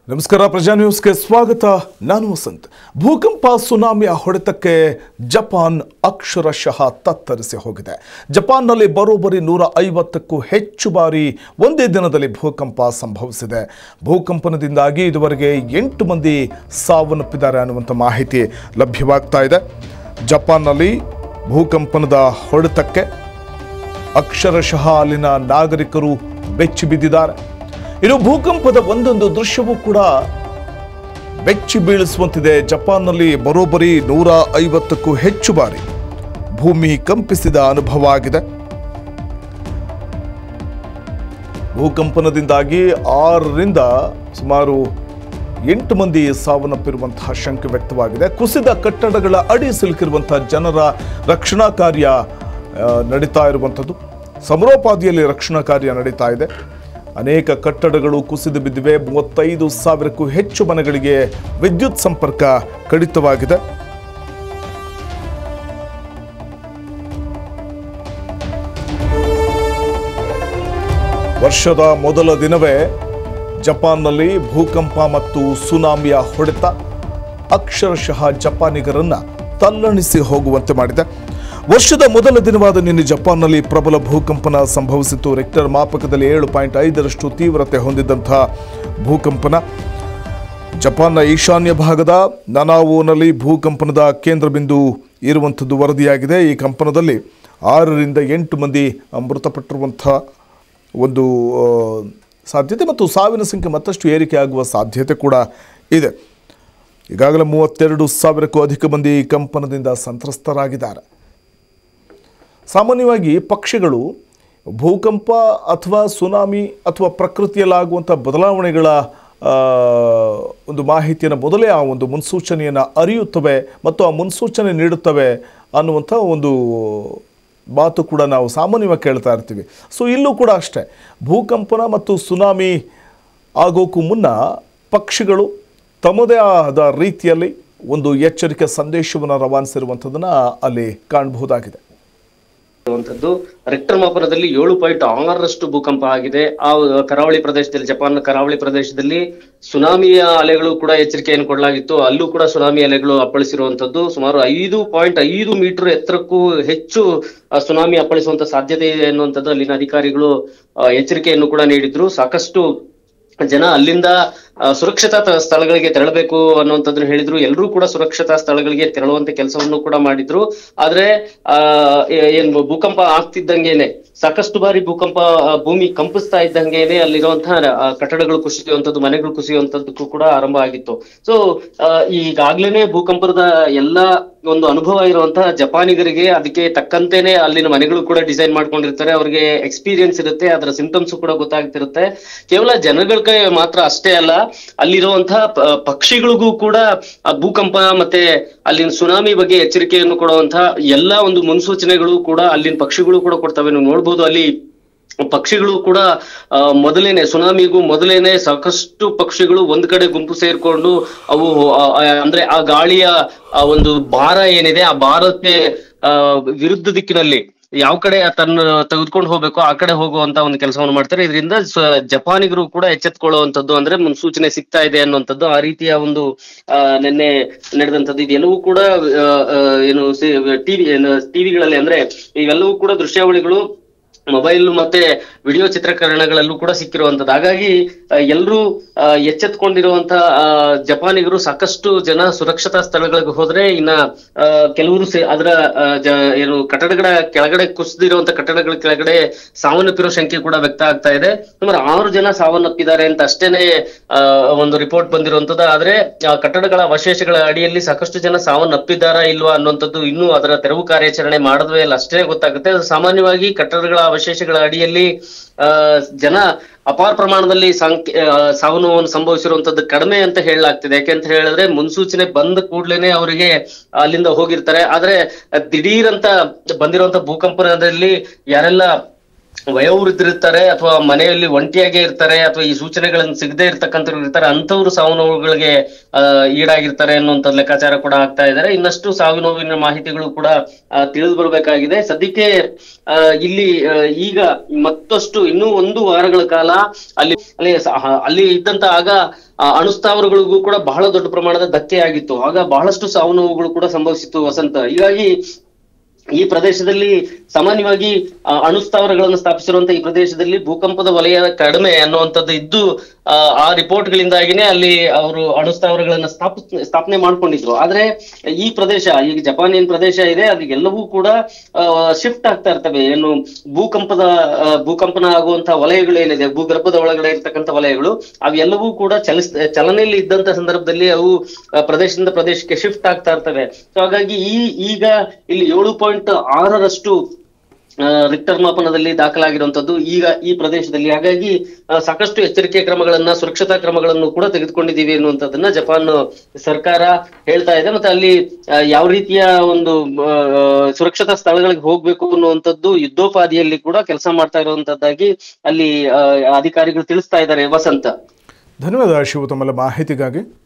ನಮಸ್ಕಾರ ಪ್ರಜಾ ನ್ಯೂಸ್ಗೆ ಸ್ವಾಗತ ನಾನು ವಸಂತ್ ಭೂಕಂಪ ಸುನಾಮಿಯ ಹೊಡೆತಕ್ಕೆ ಜಪಾನ್ ಅಕ್ಷರಶಃ ತತ್ತರಿಸಿ ಹೋಗಿದೆ ಜಪಾನ್ನಲ್ಲಿ ಬರೋಬ್ಬರಿ ನೂರ ಐವತ್ತಕ್ಕೂ ಹೆಚ್ಚು ಬಾರಿ ಒಂದೇ ದಿನದಲ್ಲಿ ಭೂಕಂಪ ಸಂಭವಿಸಿದೆ ಭೂಕಂಪನದಿಂದಾಗಿ ಇದುವರೆಗೆ ಎಂಟು ಮಂದಿ ಸಾವನ್ನಪ್ಪಿದ್ದಾರೆ ಅನ್ನುವಂಥ ಮಾಹಿತಿ ಲಭ್ಯವಾಗ್ತಾ ಇದೆ ಜಪಾನ್ನಲ್ಲಿ ಭೂಕಂಪನದ ಹೊಡೆತಕ್ಕೆ ಅಕ್ಷರಶಃ ಅಲ್ಲಿನ ನಾಗರಿಕರು ಬೆಚ್ಚಿ ಬಿದ್ದಿದ್ದಾರೆ ಇನ್ನು ಭೂಕಂಪದ ಒಂದೊಂದು ದೃಶ್ಯವೂ ಕೂಡ ಬೆಚ್ಚಿ ಬೀಳಿಸುವಂತಿದೆ ಜಪಾನ್ನಲ್ಲಿ ಬರೋಬ್ಬರಿ ನೂರ ಐವತ್ತಕ್ಕೂ ಹೆಚ್ಚು ಬಾರಿ ಭೂಮಿ ಕಂಪಿಸಿದ ಅನುಭವ ಆಗಿದೆ ಭೂಕಂಪನದಿಂದಾಗಿ ಆರರಿಂದ ಸುಮಾರು ಎಂಟು ಮಂದಿ ಸಾವನ್ನಪ್ಪಿರುವಂತಹ ಶಂಕೆ ವ್ಯಕ್ತವಾಗಿದೆ ಕುಸಿದ ಕಟ್ಟಡಗಳ ಅಡಿ ಸಿಲುಕಿರುವಂತಹ ಜನರ ರಕ್ಷಣಾ ಕಾರ್ಯ ಆ, ನಡೀತಾ ಇರುವಂಥದ್ದು ಸಮರೋಪಾದಿಯಲ್ಲಿ ರಕ್ಷಣಾ ಕಾರ್ಯ ನಡೀತಾ ಇದೆ ಅನೇಕ ಕಟ್ಟಡಗಳು ಕುಸಿದು ಬಿದ್ದಿವೆ ಮೂವತ್ತೈದು ಸಾವಿರಕ್ಕೂ ಹೆಚ್ಚು ಮನೆಗಳಿಗೆ ವಿದ್ಯುತ್ ಸಂಪರ್ಕ ಕಡಿತವಾಗಿದೆ ವರ್ಷದ ಮೊದಲ ದಿನವೇ ಜಪಾನ್ನಲ್ಲಿ ಭೂಕಂಪ ಮತ್ತು ಸುನಾಮಿಯ ಹೊಡೆತ ಅಕ್ಷರಶಃ ಜಪಾನಿಗರನ್ನ ತಲ್ಲಣಿಸಿ ಹೋಗುವಂತೆ ಮಾಡಿದೆ ವರ್ಷದ ಮೊದಲ ದಿನವಾದ ನಿನ್ನೆ ಜಪಾನ್ನಲ್ಲಿ ಪ್ರಬಲ ಭೂಕಂಪನ ಸಂಭವಿಸಿತು ರೆಕ್ಟರ್ ಮಾಪಕದಲ್ಲಿ ಏಳು ಪಾಯಿಂಟ್ ಐದರಷ್ಟು ತೀವ್ರತೆ ಹೊಂದಿದ್ದಂತಹ ಭೂಕಂಪನ ಜಪಾನ್ನ ಈಶಾನ್ಯ ಭಾಗದ ನನಾವೋನಲ್ಲಿ ಭೂಕಂಪನದ ಕೇಂದ್ರ ಬಿಂದು ಇರುವಂಥದ್ದು ವರದಿಯಾಗಿದೆ ಈ ಕಂಪನದಲ್ಲಿ ಆರರಿಂದ ಎಂಟು ಮಂದಿ ಮೃತಪಟ್ಟಿರುವಂಥ ಒಂದು ಆ, ಸಾಧ್ಯತೆ ಮತ್ತು ಸಾವಿನ ಸಂಖ್ಯೆ ಮತ್ತಷ್ಟು ಏರಿಕೆ ಆಗುವ ಸಾಧ್ಯತೆ ಕೂಡ ಇದೆ ಈಗಾಗಲೇ ಮೂವತ್ತೆರಡು ಸಾವಿರಕ್ಕೂ ಅಧಿಕ ಮಂದಿ ಈ ಕಂಪನದಿಂದ ಸಂತ್ರಸ್ತರಾಗಿದ್ದಾರೆ ಸಾಮಾನ್ಯವಾಗಿ ಪಕ್ಷಿಗಳು ಭೂಕಂಪ ಅಥವಾ ಸುನಾಮಿ ಅಥವಾ ಪ್ರಕೃತಿಯಲ್ಲಾಗುವಂಥ ಬದಲಾವಣೆಗಳ ಆ, ಒಂದು ಮಾಹಿತಿಯನ್ನು ಮೊದಲೇ ಆ ಒಂದು ಮುನ್ಸೂಚನೆಯನ್ನು ಅರಿಯುತ್ತವೆ ಮತ್ತು ಆ ಮುನ್ಸೂಚನೆ ನೀಡುತ್ತವೆ ಅನ್ನುವಂಥ ಒಂದು ಮಾತು ಕೂಡ ನಾವು ಸಾಮಾನ್ಯವಾಗಿ ಕೇಳ್ತಾ ಇರ್ತೀವಿ ಸೊ ಇಲ್ಲೂ ಕೂಡ ಅಷ್ಟೇ ಭೂಕಂಪನ ಮತ್ತು ಸುನಾಮಿ ಆಗೋಕ್ಕೂ ಮುನ್ನ ಪಕ್ಷಿಗಳು ತಮ್ಮದೇ ಆದ ರೀತಿಯಲ್ಲಿ ಒಂದು ಎಚ್ಚರಿಕೆ ಸಂದೇಶವನ್ನು ರವಾನಿಸಿರುವಂಥದ್ದನ್ನು ಅಲ್ಲಿ ಕಾಣಬಹುದಾಗಿದೆ ಇರುವಂತದ್ದು ರೆಕ್ಟರ್ ಮಾಪನದಲ್ಲಿ ಏಳು ಪಾಯಿಂಟ್ ಆರರಷ್ಟು ಭೂಕಂಪ ಆಗಿದೆ ಆ ಕರಾವಳಿ ಪ್ರದೇಶದಲ್ಲಿ ಜಪಾನ್ ಕರಾವಳಿ ಪ್ರದೇಶದಲ್ಲಿ ಸುನಾಮಿಯ ಅಲೆಗಳು ಕೂಡ ಎಚ್ಚರಿಕೆಯನ್ನು ಕೊಡಲಾಗಿತ್ತು ಅಲ್ಲೂ ಕೂಡ ಸುನಾಮಿ ಅಲೆಗಳು ಅಪ್ಪಳಿಸಿರುವಂತದ್ದು ಸುಮಾರು ಐದು ಪಾಯಿಂಟ್ ಐದು ಮೀಟರ್ ಎತ್ತರಕ್ಕೂ ಹೆಚ್ಚು ಆ, ಸುನಾಮಿ ಅಪ್ಪಳಿಸುವಂತ ಸಾಧ್ಯತೆ ಇದೆ ಎನ್ನುವಂಥದ್ದು ಅಲ್ಲಿನ ಅಧಿಕಾರಿಗಳು ಆ, ಎಚ್ಚರಿಕೆಯನ್ನು ಕೂಡ ನೀಡಿದ್ರು ಸಾಕಷ್ಟು ಜನ ಅಲ್ಲಿಂದ ಆ, ಸುರಕ್ಷಿತ ತ- ಸ್ಥಳಗಳಿಗೆ ತೆರಳಬೇಕು ಅನ್ನುವಂಥದ್ದನ್ನ ಹೇಳಿದ್ರು ಎಲ್ಲರೂ ಕೂಡ ಸುರಕ್ಷಿತ ಸ್ಥಳಗಳಿಗೆ ತೆರಳುವಂತ ಕೆಲಸವನ್ನು ಕೂಡ ಮಾಡಿದ್ರು ಆದ್ರೆ ಆ ಏ- ಏನ್ ಭೂಕಂಪ ಆಗ್ತಿದ್ದಂಗೆನೆ ಸಾಕಷ್ಟು ಬಾರಿ ಭೂಕಂಪ ಆ, ಭೂಮಿ ಕಂಪಿಸ್ತಾ ಇದ್ದಂಗೆನೆ ಅಲ್ಲಿರುವಂತಹ ಆ, ಕಟ್ಟಡಗಳು ಕುಸಿಯುವಂತದ್ದು ಮನೆಗಳು ಕುಸಿಯುವಂತದ್ದಕ್ಕೂ ಕೂಡ ಆರಂಭ ಆಗಿತ್ತು ಸೊ ಈಗಾಗ್ಲೇನೆ ಭೂಕಂಪದ ಎಲ್ಲಾ ಒಂದು ಅನುಭವ ಇರುವಂತಹ ಜಪಾನಿಗರಿಗೆ ಅದಕ್ಕೆ ತಕ್ಕಂತೆನೆ ಅಲ್ಲಿನ ಮನೆಗಳು ಕೂಡ ಡಿಸೈನ್ ಮಾಡ್ಕೊಂಡಿರ್ತಾರೆ ಅವ್ರಿಗೆ ಎಕ್ಸ್ಪೀರಿಯನ್ಸ್ ಇರುತ್ತೆ ಅದರ ಸಿಂಟಮ್ಸ್ ಕೂಡ ಗೊತ್ತಾಗ್ತಿರುತ್ತೆ ಕೇವಲ ಜನಗಳಿಗೆ ಮಾತ್ರ ಅಷ್ಟೇ ಅಲ್ಲ ಅಲ್ಲಿರುವಂತಹ ಪ- ಪಕ್ಷಿಗಳಿಗೂ ಕೂಡ ಆ ಭೂಕಂಪ ಮತ್ತೆ ಅಲ್ಲಿನ ಸುನಾಮಿ ಬಗ್ಗೆ ಎಚ್ಚರಿಕೆಯನ್ನು ಕೊಡುವಂತಹ ಎಲ್ಲಾ ಒಂದು ಮುನ್ಸೂಚನೆಗಳು ಕೂಡ ಅಲ್ಲಿನ ಪಕ್ಷಿಗಳು ಕೂಡ ಕೊಡ್ತವೆ ನೀವು ನೋಡ್ಬೋದು ಅಲ್ಲಿ ಪಕ್ಷಿಗಳು ಕೂಡ ಆ, ಮೊದಲೇನೆ ಸುನಾಮಿಗೂ ಮೊದಲೇನೆ ಸಾಕಷ್ಟು ಪಕ್ಷಿಗಳು ಒಂದ್ ಕಡೆ ಗುಂಪು ಸೇರ್ಕೊಂಡು ಅವು ಆ, ಆ, ಅಂದ್ರೆ ಆ ಗಾಳಿಯ ಆ ಒಂದು ಭಾರ ಏನಿದೆ ಆ ಭಾರಕ್ಕೆ ಆ ವಿರುದ್ಧ ದಿಕ್ಕಿನಲ್ಲಿ ಯಾವ ಕಡೆ ತನ್ನ ತೆಗೆದುಕೊಂಡು ಹೋಗ್ಬೇಕು ಆ ಕಡೆ ಹೋಗುವಂತ ಒಂದು ಕೆಲಸವನ್ನು ಮಾಡ್ತಾರೆ ಇದರಿಂದ ಜಪಾನಿಗರು ಕೂಡ ಎಚ್ಚೆತ್ಕೊಳ್ಳುವಂತದ್ದು ಅಂದ್ರೆ ಮುನ್ಸೂಚನೆ ಸಿಗ್ತಾ ಇದೆ ಅನ್ನುವಂಥದ್ದು ಆ ರೀತಿಯ ಒಂದು ಆ ನಿನ್ನೆ ನಡೆದಂತದ್ದು ಇದೆಲ್ಲವೂ ಕೂಡ ಆ, ಆ, ಏನು ಟಿವಿ ಟಿವಿಗಳಲ್ಲಿ ಅಂದ್ರೆ ಇವೆಲ್ಲವೂ ಕೂಡ ದೃಶ್ಯಾವಳಿಗಳು ಮೊಬೈಲ್ ಮತ್ತೆ ವಿಡಿಯೋ ಚಿತ್ರೀಕರಣಗಳಲ್ಲೂ ಕೂಡ ಸಿಕ್ಕಿರುವಂತದ್ದು ಹಾಗಾಗಿ ಎಲ್ಲರೂ ಎಚ್ಚೆತ್ಕೊಂಡಿರುವಂತ ಆ, ಜಪಾನಿಗರು ಸಾಕಷ್ಟು ಜನ ಸುರಕ್ಷತಾ ಸ್ಥಳಗಳಿಗೆ ಹೋದ್ರೆ ಇನ್ನ ಆ, ಕೆಲವರು ಸೇ- ಅದರ ಆ, ಜ- ಏನು ಕಟ್ಟಡಗಳ ಕೆಳಗಡೆ ಕುಸಿದಿರುವಂತ ಕಟ್ಟಡಗಳ ಕೆಳಗಡೆ ಸಾವನ್ನಪ್ಪಿರೋ ಸಂಖ್ಯೆ ಕೂಡ ವ್ಯಕ್ತ ಆಗ್ತಾ ಇದೆ ಸುಮಾರು ಆರು ಜನ ಸಾವನ್ನಪ್ಪಿದ್ದಾರೆ ಅಂತ ಅಷ್ಟೇನೆ ಆ, ಒಂದು ರಿಪೋರ್ಟ್ ಬಂದಿರುವಂತದ್ದು ಆದ್ರೆ ಆ ಕಟ್ಟಡಗಳ ಅವಶೇಷಗಳ ಅಡಿಯಲ್ಲಿ ಸಾಕಷ್ಟು ಜನ ಸಾವನ್ನಪ್ಪಿದ್ದಾರಾ ಇಲ್ವಾ ಅನ್ನುವಂಥದ್ದು ಇನ್ನೂ ಅದರ ತೆರವು ಕಾರ್ಯಾಚರಣೆ ಮಾಡಿದ್ವೇ ಇಲ್ಲ ಅಷ್ಟೇ ಗೊತ್ತಾಗುತ್ತೆ ಅದು ಸಾಮಾನ್ಯವಾಗಿ ಕಟ್ಟಡಗಳ ಅವಶೇಷಗಳ ಅಡಿಯಲ್ಲಿ ಆ ಜನ ಅಪಾರ ಪ್ರಮಾಣದಲ್ಲಿ ಸಂಖ್ಯೆ ಆ, ಸಾವು ನೋವನ್ನು ಸಂಭವಿಸಿರುವಂತದ್ದು ಕಡಿಮೆ ಅಂತ ಹೇಳಲಾಗ್ತಿದೆ ಯಾಕೆಂತ ಹೇಳಿದ್ರೆ ಮುನ್ಸೂಚನೆ ಬಂದ ಕೂಡ್ಲೇನೆ ಅವರಿಗೆ ಅಲ್ಲಿಂದ ಹೋಗಿರ್ತಾರೆ ಆದ್ರೆ ದಿಢೀರ್ ಅಂತ ಬಂದಿರುವಂತ ಭೂಕಂಪನದಲ್ಲಿ ಯಾರೆಲ್ಲ ವಯೋವೃದ್ಧರಿರ್ತಾರೆ ಅಥವಾ ಮನೆಯಲ್ಲಿ ಒಂಟಿಯಾಗೆ ಇರ್ತಾರೆ ಅಥವಾ ಈ ಸೂಚನೆಗಳನ್ನು ಸಿಗದೆ ಇರ್ತಕ್ಕಂಥವ್ರು ಇರ್ತಾರೆ ಅಂತವ್ರು ಸಾವು ನೋವುಗಳಿಗೆ ಆ, ಈಡಾಗಿರ್ತಾರೆ ಅನ್ನುವಂತ ಲೆಕ್ಕಾಚಾರ ಕೂಡ ಆಗ್ತಾ ಇದ್ದಾರೆ ಇನ್ನಷ್ಟು ಸಾವು ನೋವಿನ ಮಾಹಿತಿಗಳು ಕೂಡ ತಿಳಿದು ಬರಬೇಕಾಗಿದೆ ಸದ್ಯಕ್ಕೆ ಆ, ಇಲ್ಲಿ ಆ, ಈಗ ಮತ್ತಷ್ಟು ಇನ್ನೂ ಒಂದು ವಾರಗಳ ಕಾಲ ಅಲ್ಲಿ ಅಲ್ಲಿ ಸ- ಹ- ಅಲ್ಲಿ ಇದ್ದಂತ ಆಗ ಆ, ಅಣುಸ್ಥಾವರಗಳಿಗೂ ಕೂಡ ಬಹಳ ದೊಡ್ಡ ಪ್ರಮಾಣದ ಧಕ್ಕೆ ಆಗಿತ್ತು ಆಗ ಬಹಳಷ್ಟು ಸಾವು ನೋವುಗಳು ಕೂಡ ಸಂಭವಿಸಿತ್ತು ವಸಂತ ಹೀಗಾಗಿ ಈ ಪ್ರದೇಶದಲ್ಲಿ ಸಾಮಾನ್ಯವಾಗಿ ಆ, ಅಣುಸ್ಥಾವರಗಳನ್ನು ಸ್ಥಾಪಿಸಿರುವಂತ ಈ ಪ್ರದೇಶದಲ್ಲಿ ಭೂಕಂಪದ ವಲಯ ಕಡಿಮೆ ಅನ್ನುವಂಥದ್ದು ಇದ್ದು ಆ, ಆ ರಿಪೋರ್ಟ್ಗಳಿಂದಾಗಿನೇ ಅಲ್ಲಿ ಅವರು ಅಣುಸ್ಥಾವರಗಳನ್ನ ಸ್ಥಾಪ ಸ್ಥಾಪನೆ ಮಾಡ್ಕೊಂಡಿದ್ರು ಆದ್ರೆ ಈ ಪ್ರದೇಶ ಈಗ ಜಪಾನ್ ಏನ್ ಪ್ರದೇಶ ಇದೆ ಅದು ಎಲ್ಲವೂ ಕೂಡ ಶಿಫ್ಟ್ ಆಗ್ತಾ ಇರ್ತವೆ ಏನು ಭೂಕಂಪದ ಆ, ಭೂಕಂಪನ ಆಗುವಂತಹ ವಲಯಗಳು ಏನಿದೆ ಭೂಗರ್ಭದ ಒಳಗಡೆ ಇರ್ತಕ್ಕಂಥ ವಲಯಗಳು ಅವೆಲ್ಲವೂ ಕೂಡ ಚಲಿಸ್ ಚಲನೆಯಲ್ಲಿ ಇದ್ದಂತ ಸಂದರ್ಭದಲ್ಲಿ ಅವು ಆ, ಪ್ರದೇಶದಿಂದ ಪ್ರದೇಶಕ್ಕೆ ಶಿಫ್ಟ್ ಆಗ್ತಾ ಇರ್ತವೆ ಸೊ ಹಾಗಾಗಿ ಈ ಈಗ ಇಲ್ಲಿ ಏಳು ಪಾಯಿಂಟ್ ಆರರಷ್ಟು ಆ, ರಿಕ್ಟರ್ ಮಾಪನದಲ್ಲಿ ದಾಖಲಾಗಿರುವಂತದ್ದು ಈಗ ಈ ಪ್ರದೇಶದಲ್ಲಿ ಹಾಗಾಗಿ ಆ, ಸಾಕಷ್ಟು ಎಚ್ಚರಿಕೆ ಕ್ರಮಗಳನ್ನ ಸುರಕ್ಷತಾ ಕ್ರಮಗಳನ್ನು ಕೂಡ ತೆಗೆದುಕೊಂಡಿದ್ದೀವಿ ಅನ್ನುವಂಥದ್ದನ್ನ ಜಪಾನ್ ಸರ್ಕಾರ ಹೇಳ್ತಾ ಇದೆ ಮತ್ತೆ ಅಲ್ಲಿ ಆ, ಯಾವ ರೀತಿಯ ಒಂದು ಆ, ಸುರಕ್ಷತಾ ಸ್ಥಳಗಳಿಗೆ ಹೋಗ್ಬೇಕು ಅನ್ನುವಂಥದ್ದು ಯುದ್ಧೋಪಾದಿಯಲ್ಲಿ ಕೂಡ ಕೆಲಸ ಮಾಡ್ತಾ ಇರುವಂತದ್ದಾಗಿ ಅಲ್ಲಿ ಆ, ಅಧಿಕಾರಿಗಳು ತಿಳಿಸ್ತಾ ಇದ್ದಾರೆ ವಸಂತ ಧನ್ಯವಾದ ಶಿವು ತಮ್ಮೆಲ್ಲ ಮಾಹಿತಿಗಾಗಿ